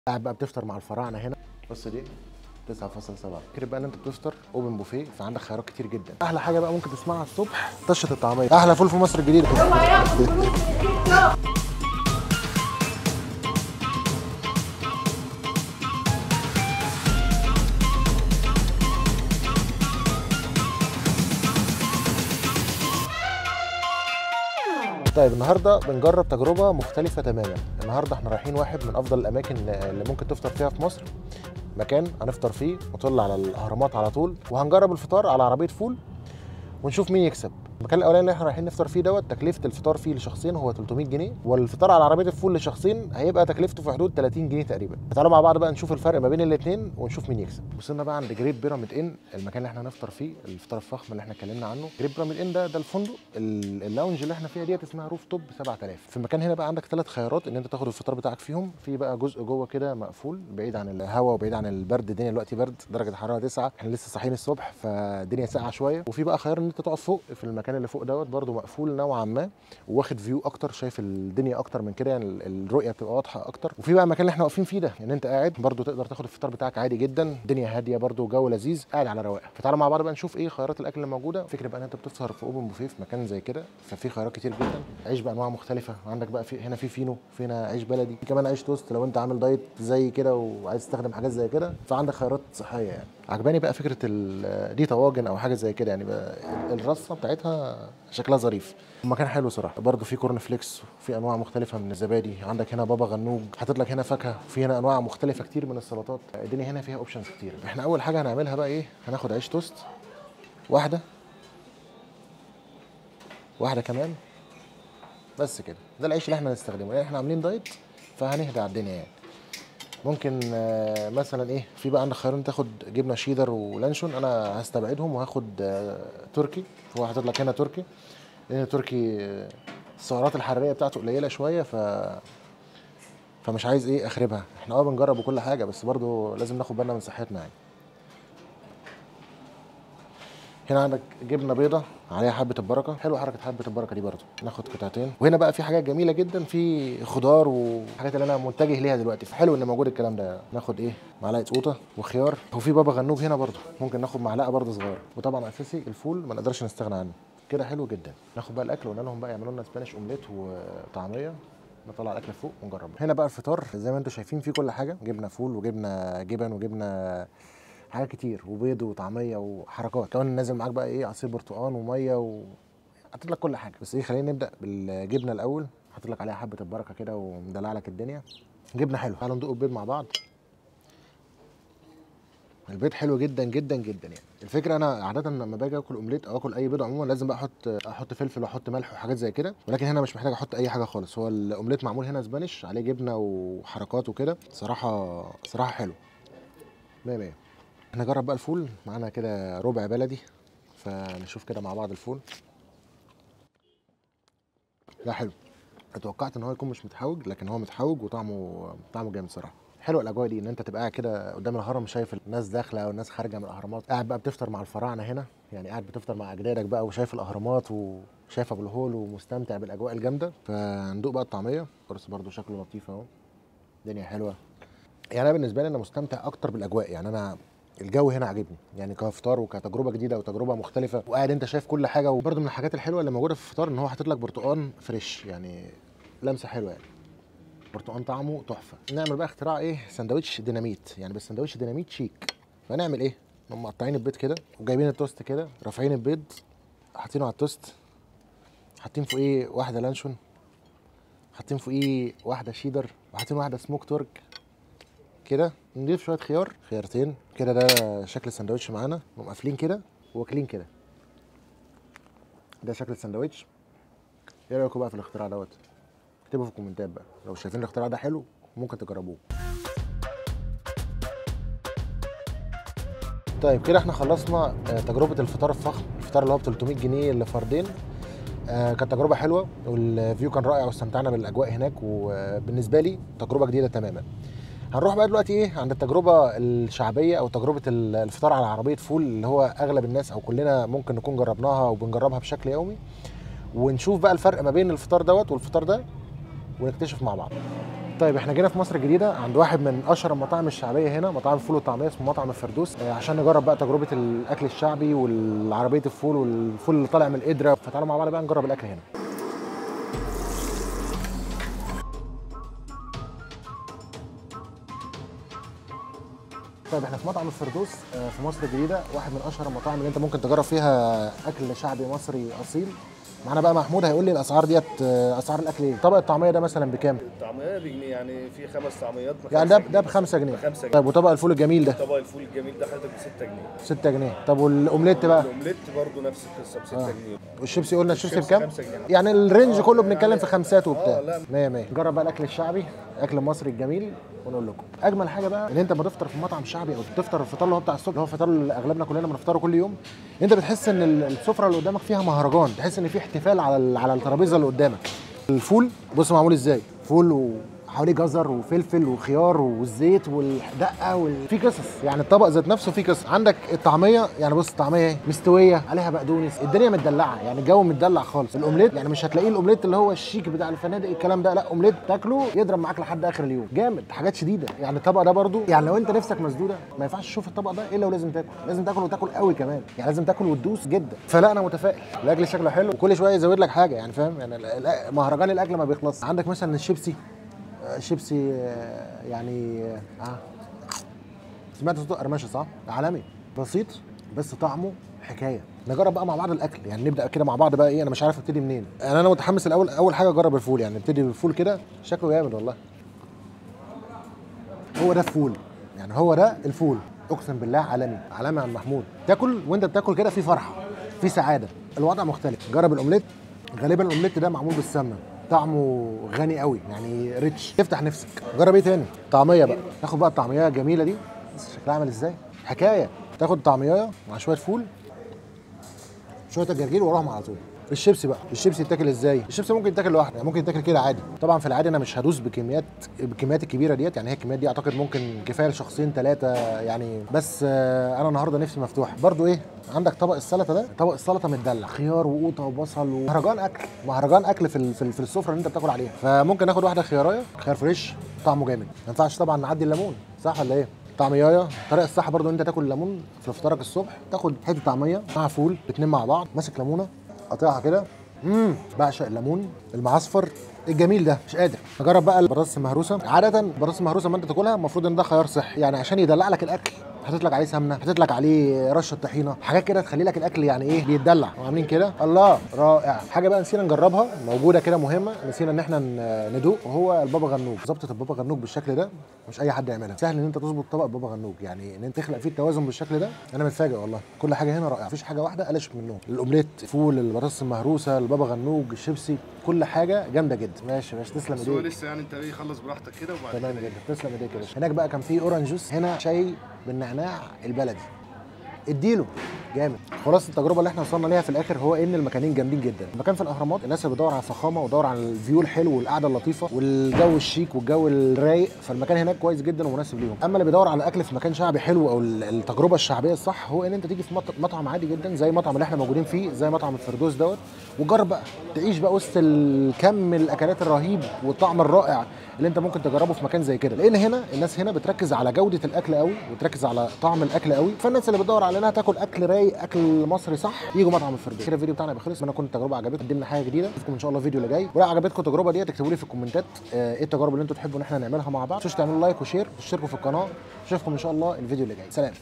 قاعد بقى بتفطر مع الفراعنه هنا بص دي 9.7 فكرة بقى ان انت بتفطر اوبن بوفيه فعندك خيارات كتير جدا احلى حاجه بقى ممكن تسمعها الصبح طشه الطعميه احلى فول في مصر الجديده طيب النهارده بنجرب تجربه مختلفه تماما النهارده احنا رايحين واحد من افضل الاماكن اللي ممكن تفطر فيها في مصر مكان هنفطر فيه مطل على الاهرامات على طول وهنجرب الفطار على عربيه فول ونشوف مين يكسب المكان الاولاني اللي احنا رايحين نفطر فيه دوت تكلفه الفطار فيه لشخصين هو 300 جنيه والفطار على عربيه الفول لشخصين هيبقى تكلفته في حدود 30 جنيه تقريبا تعالوا مع بعض بقى نشوف الفرق ما بين الاثنين ونشوف مين يكسب وصلنا بقى عند جريب بيراميد ان المكان اللي احنا هنفطر فيه الفطار الفخم اللي احنا اتكلمنا عنه جريب بيراميد ان ده ده الفندق ال- اللاونج اللي احنا فيها ديت اسمها روف توب 7000 في المكان هنا بقى عندك ثلاث خيارات ان انت تاخد الفطار بتاعك فيهم في بقى جزء جوه كده مقفول بعيد عن الهواء وبعيد عن البرد الدنيا دلوقتي برد درجه الحراره 9 احنا لسه صاحيين الصبح فالدنيا ساقعه شويه وفي بقى خيار ان انت تقعد فوق في المكان اللي فوق دوت برده مقفول نوعا ما وواخد فيو اكتر شايف الدنيا اكتر من كده يعني ال- الرؤيه بتبقى واضحه اكتر وفي بقى المكان اللي احنا واقفين فيه ده يعني انت قاعد برده تقدر تاخد الفطار بتاعك عادي جدا الدنيا هاديه برده جو لذيذ قاعد على رواقه فتعالوا مع بعض بقى نشوف ايه خيارات الاكل اللي موجوده فكره بقى ان انت بتفطر في اوبن بوفيه في مكان زي كده ففي خيارات كتير جدا عيش بانواع مختلفه عندك بقى في هنا في فينو في هنا عيش بلدي في كمان عيش توست لو انت عامل دايت زي كده وعايز تستخدم حاجات زي كده فعندك خيارات صحيه يعني عجباني بقى فكره ال- دي طواجن او حاجه زي كده يعني بقى الرصه بتاعتها شكلها ظريف المكان حلو صراحه برضه في كورن فليكس وفي انواع مختلفه من الزبادي عندك هنا بابا غنوج حاطط لك هنا فاكهه وفي هنا انواع مختلفه كتير من السلطات الدنيا هنا فيها اوبشنز كتير احنا اول حاجه هنعملها بقى ايه هناخد عيش توست واحده واحده كمان بس كده ده العيش اللي احنا هنستخدمه يعني احنا عاملين دايت فهنهدى على الدنيا يعني ممكن آه، مثلا ايه في بقى عندك خيارين تاخد جبنه شيدر ولانشون انا هستبعدهم وهاخد آه، تركي هو حاطط لك هنا تركي لان التركي آه، السعرات الحراريه بتاعته قليله شويه ف فمش عايز ايه اخربها احنا اه بنجرب وكل حاجه بس برضو لازم ناخد بالنا من صحتنا يعني هنا عندك جبنه بيضه عليها حبه البركه حلوه حركه حبه البركه دي برضو ناخد قطعتين وهنا بقى في حاجات جميله جدا في خضار وحاجات اللي انا متجه ليها دلوقتي فحلو ان موجود الكلام ده ناخد ايه معلقه قوطه وخيار وفي بابا غنوج هنا برضو ممكن ناخد معلقه برضو صغيره وطبعا اساسي الفول ما نقدرش نستغنى عنه كده حلو جدا ناخد بقى الاكل وقلنا لهم بقى يعملوا لنا سبانيش اومليت وطعميه نطلع الاكل فوق ونجرب هنا بقى الفطار زي ما انتم شايفين فيه كل حاجه جبنه فول وجبنه جبن وجبنه حاجات كتير وبيض وطعميه وحركات كمان نازل معاك بقى ايه عصير برتقال وميه و حاطط لك كل حاجه بس ايه خلينا نبدا بالجبنه الاول حاطط لك عليها حبه البركه كده ومدلع لك الدنيا جبنه حلوه تعالوا ندوق البيض مع بعض البيض حلو جدا جدا جدا يعني الفكره انا عاده لما باجي اكل اومليت او اكل اي بيض عموما لازم بقى احط احط فلفل واحط ملح وحاجات زي كده ولكن هنا مش محتاج احط اي حاجه خالص هو الاومليت معمول هنا سبانيش عليه جبنه وحركات وكده صراحه صراحه حلو 100 100 نجرب بقى الفول معانا كده ربع بلدي فنشوف كده مع بعض الفول لا حلو اتوقعت ان هو يكون مش متحوج لكن هو متحوج وطعمه طعمه جامد صراحه حلوه الاجواء دي ان انت تبقى قاعد كده قدام الهرم شايف الناس داخله والناس خارجه من الاهرامات قاعد بقى بتفطر مع الفراعنه هنا يعني قاعد بتفطر مع اجدادك بقى وشايف الاهرامات وشايف ابو الهول ومستمتع بالاجواء الجامده فندوق بقى الطعميه بس برده شكله لطيف اهو الدنيا حلوه يعني انا بالنسبه لي انا مستمتع اكتر بالاجواء يعني انا الجو هنا عاجبني يعني كفطار وكتجربه جديده وتجربه مختلفه وقاعد انت شايف كل حاجه وبرده من الحاجات الحلوه اللي موجوده في الفطار ان هو حاطط لك برتقان فريش يعني لمسه حلوه يعني برتقان طعمه تحفه نعمل بقى اختراع ايه سندوتش ديناميت يعني بس سندوتش ديناميت شيك فنعمل ايه نقوم مقطعين البيض كده وجايبين التوست كده رافعين البيض حاطينه على التوست حاطين فوقيه واحده لانشون حاطين فوقيه واحده شيدر وحاطين واحده سموك تورك كده نضيف شويه خيار خيارتين كده ده شكل السندوتش معانا نقوم قافلين كده واكلين كده ده شكل السندوتش ايه رايكم بقى في الاختراع دوت اكتبوا في الكومنتات بقى لو شايفين الاختراع ده حلو ممكن تجربوه طيب كده احنا خلصنا آه، تجربه الفطار الفخم الفطار اللي هو ب 300 جنيه لفردين آه، كانت تجربه حلوه والفيو كان رائع واستمتعنا بالاجواء هناك وبالنسبه لي تجربه جديده تماما هنروح بقى دلوقتي ايه عند التجربه الشعبيه او تجربه ال- الفطار على عربيه فول اللي هو اغلب الناس او كلنا ممكن نكون جربناها وبنجربها بشكل يومي ونشوف بقى الفرق ما بين الفطار دوت والفطار ده ونكتشف مع بعض طيب احنا جينا في مصر الجديده عند واحد من اشهر المطاعم الشعبيه هنا مطاعم الفول والطعميه اسمه مطعم الفردوس آه، عشان نجرب بقى تجربه الاكل الشعبي والعربيه الفول والفول اللي طالع من القدره فتعالوا مع بعض بقى نجرب الاكل هنا طيب احنا في مطعم الفردوس آه، في مصر الجديده واحد من اشهر المطاعم اللي انت ممكن تجرب فيها اكل شعبي مصري اصيل معانا بقى محمود هيقول لي الاسعار ديت آه، اسعار الاكل ايه طبق الطعميه ده مثلا بكام الطعميه بجنيه يعني في خمس طعميات ب يعني ده ده ب 5 جنيه بخمسة جنيه طيب وطبق الفول الجميل ده طبق الفول الجميل ده حضرتك ب 6 جنيه 6 جنيه طب والاومليت بقى الاومليت برضه نفس القصه ب 6 آه. جنيه والشيبسي قلنا الشيبسي الشيبسي بكام خمسة جنيه. يعني الرينج كله بنتكلم في خمسات وبتاع آه، لا. 100 100 نجرب بقى الاكل الشعبي الاكل المصري الجميل ونقول لكم اجمل حاجه بقى ان انت لما تفطر في مطعم شعبي او تفطر الفطار اللي هو بتاع الصبح اللي هو الفطار اللي اغلبنا كلنا بنفطره كل يوم انت بتحس ان ال- السفره اللي قدامك فيها مهرجان تحس ان في احتفال على ال- على الترابيزه اللي قدامك الفول بص معمول ازاي فول وحواليه جزر وفلفل وخيار والزيت والدقه وال... في قصص يعني الطبق ذات نفسه فيه قصص عندك الطعميه يعني بص الطعميه اهي مستويه عليها بقدونس الدنيا متدلعه يعني الجو متدلع خالص الاومليت يعني مش هتلاقيه الاومليت اللي هو الشيك بتاع الفنادق الكلام ده لا اومليت تاكله يضرب معاك لحد اخر اليوم جامد حاجات شديده يعني الطبق ده برضو يعني لو انت نفسك مسدوده ما ينفعش تشوف الطبق ده الا ولازم تاكل لازم تاكل وتاكل قوي كمان يعني لازم تاكل وتدوس جدا فلا انا متفائل الاكل شكله حلو وكل شويه يزود لك حاجه يعني فاهم يعني ال- ال- مهرجان الاكل ما بيخلص عندك مثلا الشيبسي آه، شيبسي آه، يعني اه سمعت صوت قرمشه صح؟ عالمي بسيط بس طعمه حكايه نجرب بقى مع بعض الاكل يعني نبدا كده مع بعض بقى ايه انا مش عارف ابتدي منين يعني انا متحمس الاول اول حاجه اجرب الفول يعني نبتدي بالفول كده شكله جامد والله هو ده الفول يعني هو ده الفول اقسم بالله عالمي عالمي عن محمود تاكل وانت بتاكل كده في فرحه في سعاده الوضع مختلف جرب الاومليت غالبا الاومليت ده معمول بالسمنه طعمه غني قوي يعني ريتش يفتح نفسك جرب ايه تاني طعميه بقى تاخد بقى الطعميه الجميله دي بس شكلها عامل ازاي حكايه تاخد طعميه مع شويه فول شويه الجرجير وراهم على طول الشيبسي بقى الشيبسي يتاكل ازاي الشيبسي ممكن يتاكل لوحده يعني ممكن يتاكل كده عادي طبعا في العادي انا مش هدوس بكميات بالكميات الكبيره ديت يعني هي الكميات دي اعتقد ممكن كفايه لشخصين ثلاثه يعني بس آه، انا النهارده نفسي مفتوح برضو ايه عندك طبق السلطه ده طبق السلطه متدلع خيار وقوطه وبصل ومهرجان اكل مهرجان اكل في ال- في ال- في السفره اللي انت بتاكل عليها فممكن ناخد واحده خيارايه خيار فريش طعمه جامد ما ينفعش طبعا نعدي الليمون صح ولا ايه طعميايه الطريقه الصح برضو ان انت تاكل الليمون في فطارك الصبح تاخد حته طعميه مع فول الاتنين مع بعض ماسك ليمونه قاطعها كده امم بعشق الليمون المعصفر الجميل ده مش قادر نجرب بقى البطاطس المهروسه عاده البطاطس المهروسه لما انت تاكلها المفروض ان ده خيار صحي يعني عشان يدلع لك الاكل حاطط لك عليه سمنه حاطط لك عليه رشه طحينه حاجات كده تخلي لك الاكل يعني ايه بيتدلع وعاملين كده الله رائع حاجه بقى نسينا نجربها موجوده كده مهمه نسينا ان احنا ن- ندوق وهو البابا غنوج ظبطه البابا غنوج بالشكل ده مش اي حد يعملها سهل ان انت تظبط طبق بابا غنوج يعني ان انت تخلق فيه التوازن بالشكل ده انا متفاجئ والله كل حاجه هنا رائعه مفيش حاجه واحده قلشت منهم الاومليت فول البطاطس المهروسه البابا غنوج الشيبسي كل حاجه جامده جدا ماشي ماشي تسلم بس هو ايديك لسه يعني انت ايه خلص براحتك كده وبعد تمام كده جدا تسلم ايديك يا باشا هناك بقى كان في اورنج جوس هنا شاي بالنعناع البلدي اديله جامد خلاص التجربه اللي احنا وصلنا ليها في الاخر هو ان المكانين جامدين جدا المكان في الاهرامات الناس اللي بتدور على الفخامه وتدور على الفيو الحلو والقعده اللطيفه والجو الشيك والجو الرايق فالمكان هناك كويس جدا ومناسب ليهم اما اللي بيدور على اكل في مكان شعبي حلو او ال- التجربه الشعبيه الصح هو ان انت تيجي في مط- مطعم عادي جدا زي المطعم اللي احنا موجودين فيه زي مطعم الفردوس دوت وتجرب بقى تعيش بقى وسط الكم الاكلات الرهيب والطعم الرائع اللي انت ممكن تجربه في مكان زي كده لان هنا الناس هنا بتركز على جوده الاكل قوي وتركز على طعم الاكل قوي فالناس اللي بتدور على انها تاكل اكل رايق اكل مصري صح يجوا مطعم الفردوس كده الفيديو بتاعنا بيخلص انا كنت التجربه عجبتكم قدمنا حاجه جديده اشوفكم ان شاء الله الفيديو اللي جاي ولو عجبتكم التجربه دي تكتبوا لي في الكومنتات آه، ايه التجارب اللي انتوا تحبوا ان احنا نعملها مع بعض مش تعملوا لايك وشير وتشتركوا في القناه اشوفكم ان شاء الله الفيديو اللي جاي سلام